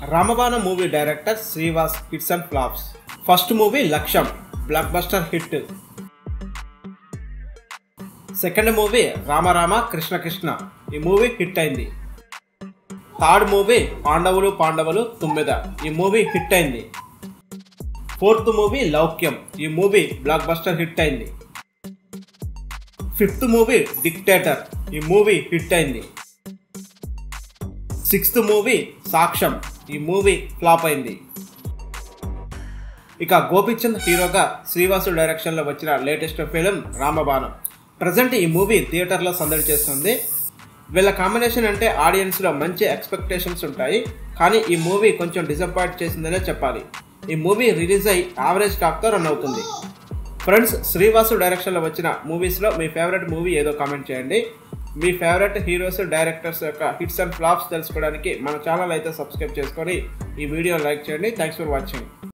Ramabana movie director Sriwass hits and flops first movie Lakshyam blockbuster hit second movie Rama Rama Krishna Krishna ఈ movie hit అయింది third movie Pandavulu Pandavulu Thummeda ఈ movie hit అయింది fourth movie Loukyam ఈ movie blockbuster hit అయింది fifth movie dictator ఈ movie hit అయింది sixth movie Saakshyam ఈ movie flop అయింది ఇక గోపిచంద్ హీరోగా శ్రీవాసు డైరెక్షన్లో వచ్చిన లేటెస్ట్ ఫిలిం రామబాణం ప్రజెంట్ ఈ మూవీ థియేటర్లో సందడి చేస్తుంది వీళ్ళ కాంబినేషన్ అంటే ఆడియన్స్లో మంచి ఎక్స్పెక్టేషన్స్ ఉంటాయి కానీ ఈ మూవీ కొంచెం డిసప్పాయింట్ చేసిందనే చెప్పాలి ఈ మూవీ రిలీజ్ అయ్యి యావరేజ్ టాక్తో రన్ అవుతుంది ఫ్రెండ్స్ శ్రీవాసు డైరెక్షన్లో వచ్చిన మూవీస్లో మీ ఫేవరెట్ మూవీ ఏదో కామెంట్ చేయండి మీ ఫేవరెట్ హీరోస్ డైరెక్టర్స్ యొక్క హిట్స్ అండ్ ఫ్లాప్స్ తెలుసుకోవడానికి మన ఛానల్ అయితే సబ్స్క్రైబ్ చేసుకొని ఈ వీడియో లైక్ చేయండి థ్యాంక్స్ ఫర్ వాచింగ్